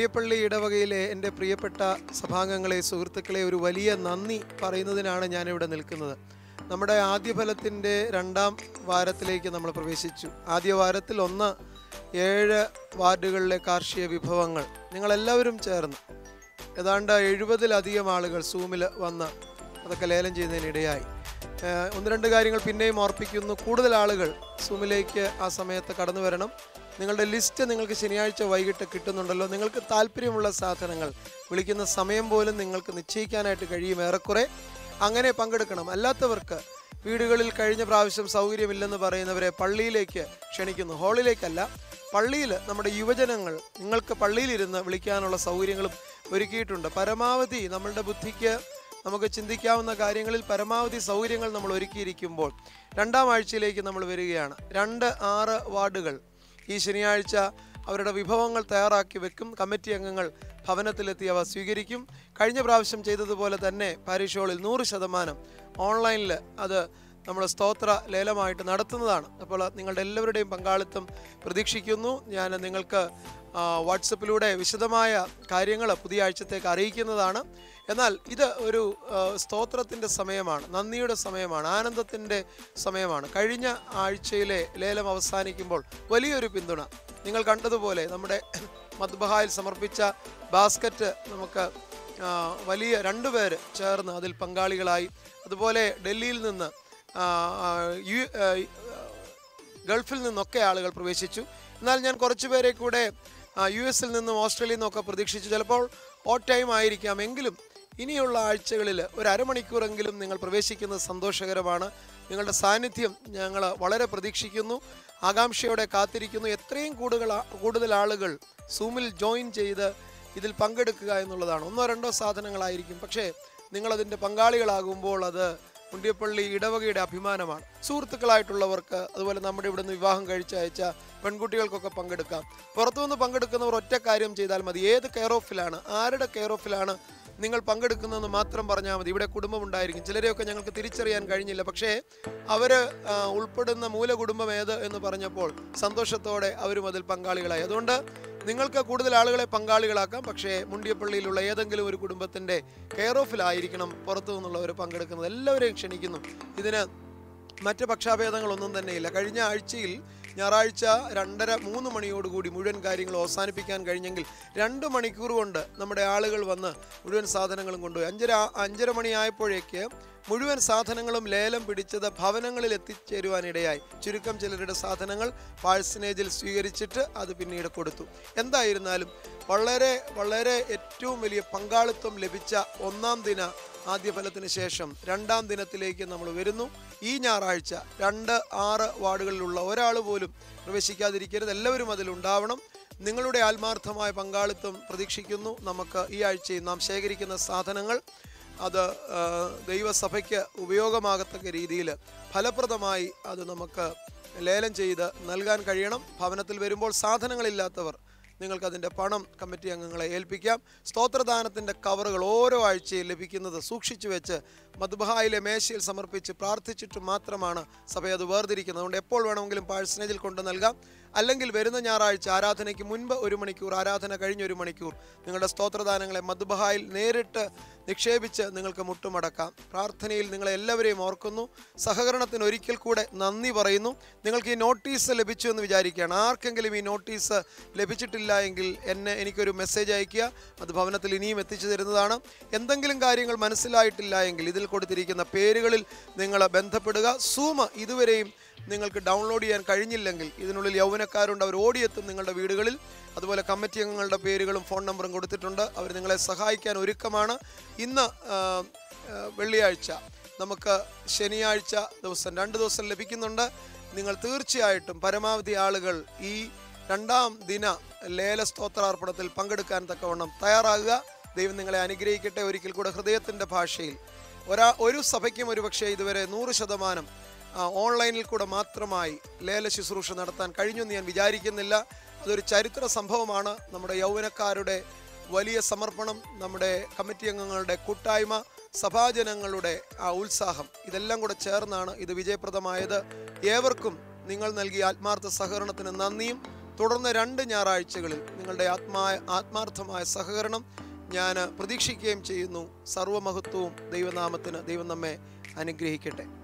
മുണ്ടിയപ്പള്ളി ഇടവകയിലെ എൻ്റെ പ്രിയപ്പെട്ട സഭാംഗങ്ങളെ സുഹൃത്തുക്കളെ ഒരു വലിയ നന്ദി പറയുന്നതിനാണ് ഞാനിവിടെ നിൽക്കുന്നത് നമ്മുടെ ആദ്യ ഫലത്തിൻ്റെ രണ്ടാം വാരത്തിലേക്ക് നമ്മൾ പ്രവേശിച്ചു ആദ്യ വാരത്തിൽ ഒന്ന് ഏഴ് വാർഡുകളിലെ കാർഷിക വിഭവങ്ങൾ നിങ്ങളെല്ലാവരും ചേർന്ന് ഏതാണ്ട് എഴുപതിലധികം ആളുകൾ സൂമിൽ വന്ന് അതൊക്കെ ലേലം ചെയ്യുന്നതിനിടയായി ഏഹ് ഒന്ന് രണ്ട് കാര്യങ്ങൾ പിന്നെയും ഓർപ്പിക്കുന്നു കൂടുതൽ ആളുകൾ സൂമിലേക്ക് ആ സമയത്ത് കടന്നു വരണം നിങ്ങളുടെ ലിസ്റ്റ് നിങ്ങൾക്ക് ശനിയാഴ്ച വൈകിട്ട് കിട്ടുന്നുണ്ടല്ലോ നിങ്ങൾക്ക് താല്പര്യമുള്ള സാധനങ്ങൾ വിളിക്കുന്ന സമയം പോലും നിങ്ങൾക്ക് നിശ്ചയിക്കാനായിട്ട് കഴിയും ഏറെക്കുറെ അങ്ങനെ പങ്കെടുക്കണം അല്ലാത്തവർക്ക് വീടുകളിൽ കഴിഞ്ഞ പ്രാവശ്യം സൗകര്യമില്ലെന്ന് പറയുന്നവരെ പള്ളിയിലേക്ക് ക്ഷണിക്കുന്നു ഹാളിലേക്കല്ല പള്ളിയിൽ നമ്മുടെ യുവജനങ്ങൾ നിങ്ങൾക്ക് പള്ളിയിലിരുന്ന് വിളിക്കാനുള്ള സൗകര്യങ്ങളും ഒരുക്കിയിട്ടുണ്ട് പരമാവധി നമ്മളുടെ ബുദ്ധിക്ക് നമുക്ക് ചിന്തിക്കാവുന്ന കാര്യങ്ങളിൽ പരമാവധി സൗകര്യങ്ങൾ നമ്മൾ ഒരുക്കിയിരിക്കുമ്പോൾ രണ്ടാം ആഴ്ചയിലേക്ക് നമ്മൾ വരികയാണ് രണ്ട് ആറ് വാർഡുകൾ ഈ ശനിയാഴ്ച അവരുടെ വിഭവങ്ങൾ തയ്യാറാക്കി വെക്കും കമ്മിറ്റി അംഗങ്ങൾ ഭവനത്തിലെത്തി അവ സ്വീകരിക്കും കഴിഞ്ഞ പ്രാവശ്യം ചെയ്തതുപോലെ തന്നെ പാരിഷ് ഹാളിൽ നൂറ് ശതമാനം ഓൺലൈനിൽ അത് നമ്മൾ സ്തോത്ര ലേലമായിട്ട് നടത്തുന്നതാണ് അപ്പോൾ നിങ്ങളുടെ എല്ലാവരുടെയും പങ്കാളിത്തം പ്രതീക്ഷിക്കുന്നു ഞാൻ നിങ്ങൾക്ക് ആ, വാട്സപ്പിലൂടെ വിശദമായ കാര്യങ്ങൾ പുതിയ ആഴ്ചത്തേക്ക് അറിയിക്കുന്നതാണ് എന്നാൽ ഇത് ഒരു ആ, സ്തോത്രത്തിൻ്റെ സമയമാണ് നന്ദിയുടെ സമയമാണ് ആനന്ദത്തിൻ്റെ സമയമാണ് കഴിഞ്ഞ ആഴ്ചയിലെ ലേലം അവസാനിക്കുമ്പോൾ വലിയൊരു പിന്തുണ നിങ്ങൾ കണ്ടതുപോലെ നമ്മുടെ മദ്ബഹായിൽ സമർപ്പിച്ച ബാസ്ക്കറ്റ് നമുക്ക് ആ, വലിയ രണ്ടുപേര് ചേർന്ന് അതിൽ പങ്കാളികളായി അതുപോലെ ഡൽഹിയിൽ നിന്ന് ആ, ആ, യു ആ, ഗൾഫിൽ നിന്നൊക്കെ ആളുകൾ പ്രവേശിച്ചു എന്നാൽ ഞാൻ കുറച്ച് പേരെ കൂടെ ആ, യു എസിൽ നിന്നും ഓസ്ട്രേലിയയിൽ നിന്നൊക്കെ പ്രതീക്ഷിച്ചു ചിലപ്പോൾ ഓ ടൈം ആയിരിക്കാം എങ്കിലും ഇനിയുള്ള ആഴ്ചകളിൽ ഒരു അരമണിക്കൂറെങ്കിലും നിങ്ങൾ പ്രവേശിക്കുന്നത് സന്തോഷകരമാണ് നിങ്ങളുടെ സാന്നിധ്യം ഞങ്ങൾ വളരെ പ്രതീക്ഷിക്കുന്നു ആകാംക്ഷയോടെ കാത്തിരിക്കുന്നു എത്രയും കൂടുതൽ ആ- കൂടുതൽ ആളുകൾ സൂമിൽ ജോയിൻ ചെയ്ത് ഇതിൽ പങ്കെടുക്കുക എന്നുള്ളതാണ് ഒന്നോ രണ്ടോ സാധനങ്ങളായിരിക്കും പക്ഷേ നിങ്ങളതിൻ്റെ പങ്കാളികളാകുമ്പോൾ അത് മുണ്ടിയപ്പള്ളി ഇടവകയുടെ അഭിമാനമാണ് സുഹൃത്തുക്കളായിട്ടുള്ളവർക്ക് അതുപോലെ നമ്മുടെ ഇവിടുന്ന് വിവാഹം കഴിച്ച് അയച്ച പെൺകുട്ടികൾക്കൊക്കെ പങ്കെടുക്കാം പുറത്തുനിന്ന് പങ്കെടുക്കുന്നവർ ഒറ്റ കാര്യം ചെയ്താൽ മതി ഏത് കെയർ ഓഫിലാണ് ആരുടെ കെയർ ഓഫിലാണ് നിങ്ങൾ പങ്കെടുക്കുന്നതെന്ന് മാത്രം പറഞ്ഞാൽ മതി ഇവിടെ കുടുംബമുണ്ടായിരിക്കും ചിലരെയൊക്കെ ഞങ്ങൾക്ക് തിരിച്ചറിയാൻ കഴിഞ്ഞില്ല പക്ഷേ അവർ ഉൾപ്പെടുന്ന മൂല കുടുംബം ഏത് എന്ന് പറഞ്ഞപ്പോൾ സന്തോഷത്തോടെ അവരും അതിൽ പങ്കാളികളായി അതുകൊണ്ട് നിങ്ങൾക്ക് കൂടുതൽ ആളുകളെ പങ്കാളികളാക്കാം പക്ഷേ മുണ്ടിയപ്പള്ളിയിലുള്ള ഏതെങ്കിലും ഒരു കുടുംബത്തിൻ്റെ കെയർ ഓഫിലായിരിക്കണം പുറത്തു നിന്നുള്ളവർ പങ്കെടുക്കുന്നത് എല്ലാവരെയും ക്ഷണിക്കുന്നു ഇതിന് മറ്റ് പക്ഷാഭേദങ്ങളൊന്നും തന്നെയില്ല കഴിഞ്ഞ ആഴ്ചയിൽ ഞായറാഴ്ച രണ്ടര മൂന്ന് മണിയോടുകൂടി മുഴുവൻ കാര്യങ്ങൾ അവസാനിപ്പിക്കാൻ കഴിഞ്ഞെങ്കിൽ രണ്ട് മണിക്കൂർ കൊണ്ട് നമ്മുടെ ആളുകൾ വന്ന് മുഴുവൻ സാധനങ്ങളും കൊണ്ടുപോയി അഞ്ചര അഞ്ചര മണിയായപ്പോഴേക്ക് മുഴുവൻ സാധനങ്ങളും ലേലം പിടിച്ചത് ഭവനങ്ങളിൽ എത്തിച്ചേരുവാനിടയായി ചുരുക്കം ചിലരുടെ സാധനങ്ങൾ പാഴ്സനേജിൽ സ്വീകരിച്ചിട്ട് അത് പിന്നീട് കൊടുത്തു എന്തായിരുന്നാലും വളരെ വളരെ ഏറ്റവും വലിയ പങ്കാളിത്തം ലഭിച്ച ഒന്നാം ദിന ആദ്യ ഫലത്തിന് ശേഷം രണ്ടാം ദിനത്തിലേക്ക് നമ്മൾ വരുന്നു ഈ ഞായറാഴ്ച രണ്ട് ആറ് വാർഡുകളിലുള്ള ഒരാൾ പോലും പ്രവേശിക്കാതിരിക്കരുത് എല്ലാവരും അതിലുണ്ടാവണം നിങ്ങളുടെ ആത്മാർത്ഥമായ പങ്കാളിത്തം പ്രതീക്ഷിക്കുന്നു നമുക്ക് ഈ ആഴ്ചയിൽ നാം ശേഖരിക്കുന്ന സാധനങ്ങൾ അത് ആ, ദൈവസഭയ്ക്ക് ഉപയോഗമാകത്തക്ക രീതിയിൽ ഫലപ്രദമായി അത് നമുക്ക് ലേലം ചെയ്ത് നൽകാൻ കഴിയണം ഭവനത്തിൽ വരുമ്പോൾ സാധനങ്ങളില്ലാത്തവർ നിങ്ങൾക്ക് അതിൻ്റെ പണം കമ്മിറ്റി അംഗങ്ങളെ ഏൽപ്പിക്കാം സ്തോത്രദാനത്തിൻ്റെ കവറുകൾ ഓരോ ആഴ്ചയിൽ ലഭിക്കുന്നത് സൂക്ഷിച്ചു വെച്ച് മദ്ബഹായിലെ മേശയിൽ സമർപ്പിച്ച് പ്രാർത്ഥിച്ചിട്ട് മാത്രമാണ് സഭ അത് വേർതിരിക്കുന്നത് അതുകൊണ്ട് എപ്പോൾ വേണമെങ്കിലും പാഴ്സനേജിൽ കൊണ്ട് നൽകാം അല്ലെങ്കിൽ വരുന്ന ഞായറാഴ്ച ആരാധനയ്ക്ക് മുൻപ് ഒരു മണിക്കൂർ ആരാധന കഴിഞ്ഞ് ഒരു മണിക്കൂർ നിങ്ങളുടെ സ്തോത്രദാനങ്ങളെ മദ്ബഹായിൽ നേരിട്ട് നിക്ഷേപിച്ച് നിങ്ങൾക്ക് മുട്ടുമടക്കാം പ്രാർത്ഥനയിൽ നിങ്ങളെ എല്ലാവരെയും ഓർക്കുന്നു സഹകരണത്തിന് ഒരിക്കൽ കൂടെ നന്ദി പറയുന്നു നിങ്ങൾക്ക് ഈ നോട്ടീസ് ലഭിച്ചു എന്ന് വിചാരിക്കുകയാണ് ആർക്കെങ്കിലും ഈ നോട്ടീസ് ലഭിച്ചിട്ടില്ല എങ്കിൽ എന്നെ എനിക്കൊരു മെസ്സേജ് അയയ്ക്കുക അത് ഭവനത്തിൽ ഇനിയും എത്തിച്ചു തരുന്നതാണ് എന്തെങ്കിലും കാര്യങ്ങൾ മനസ്സിലായിട്ടില്ല എങ്കിൽ ഇതിൽ കൊടുത്തിരിക്കുന്ന പേരുകളിൽ നിങ്ങൾ ബന്ധപ്പെടുക സൂമ ഇതുവരെയും നിങ്ങൾക്ക് ഡൗൺലോഡ് ചെയ്യാൻ കഴിഞ്ഞില്ലെങ്കിൽ ഇതിനുള്ളിൽ യൗവനക്കാരുണ്ട് അവർ ഓടിയെത്തും നിങ്ങളുടെ വീടുകളിൽ അതുപോലെ കമ്മിറ്റി അംഗങ്ങളുടെ പേരുകളും ഫോൺ നമ്പറും കൊടുത്തിട്ടുണ്ട് അവർ നിങ്ങളെ സഹായിക്കാൻ ഒരുക്കമാണ് ഇന്ന് ആ, ആ, വെള്ളിയാഴ്ച നമുക്ക് ശനിയാഴ്ച ദിവസം രണ്ട് ദിവസം ലഭിക്കുന്നുണ്ട് നിങ്ങൾ തീർച്ചയായിട്ടും പരമാവധി ആളുകൾ ഈ രണ്ടാം ദിന ലേല സ്തോത്രാർപ്പണത്തിൽ പങ്കെടുക്കാൻ തക്കവണ്ണം തയ്യാറാകുക ദൈവം നിങ്ങളെ അനുഗ്രഹിക്കട്ടെ ഒരിക്കൽ കൂടെ ഹൃദയത്തിൻ്റെ ഭാഷയിൽ ഒരാ ഒരു സഭയ്ക്കും ഒരുപക്ഷെ ഇതുവരെ നൂറ് ശതമാനം ആ, ഓൺലൈനിൽ കൂടെ മാത്രമായി ലേല ശുശ്രൂഷ നടത്താൻ കഴിഞ്ഞെന്ന് ഞാൻ വിചാരിക്കുന്നില്ല അതൊരു ചരിത്ര സംഭവമാണ് നമ്മുടെ യൗവനക്കാരുടെ വലിയ സമർപ്പണം നമ്മുടെ കമ്മിറ്റി അംഗങ്ങളുടെ കൂട്ടായ്മ സഭാജനങ്ങളുടെ ആ ഉത്സാഹം ഇതെല്ലാം കൂടെ ചേർന്നാണ് ഇത് വിജയപ്രദമായത് ഏവർക്കും നിങ്ങൾ നൽകിയ ആത്മാർത്ഥ സഹകരണത്തിന് നന്ദിയും തുടർന്ന് രണ്ട് ഞായറാഴ്ചകളിൽ നിങ്ങളുടെ ആത്മാ ആത്മാർത്ഥമായ സഹകരണം ഞാൻ പ്രതീക്ഷിക്കുകയും ചെയ്യുന്നു സർവമഹത്വവും ദൈവനാമത്തിന് ദൈവം നമ്മെ അനുഗ്രഹിക്കട്ടെ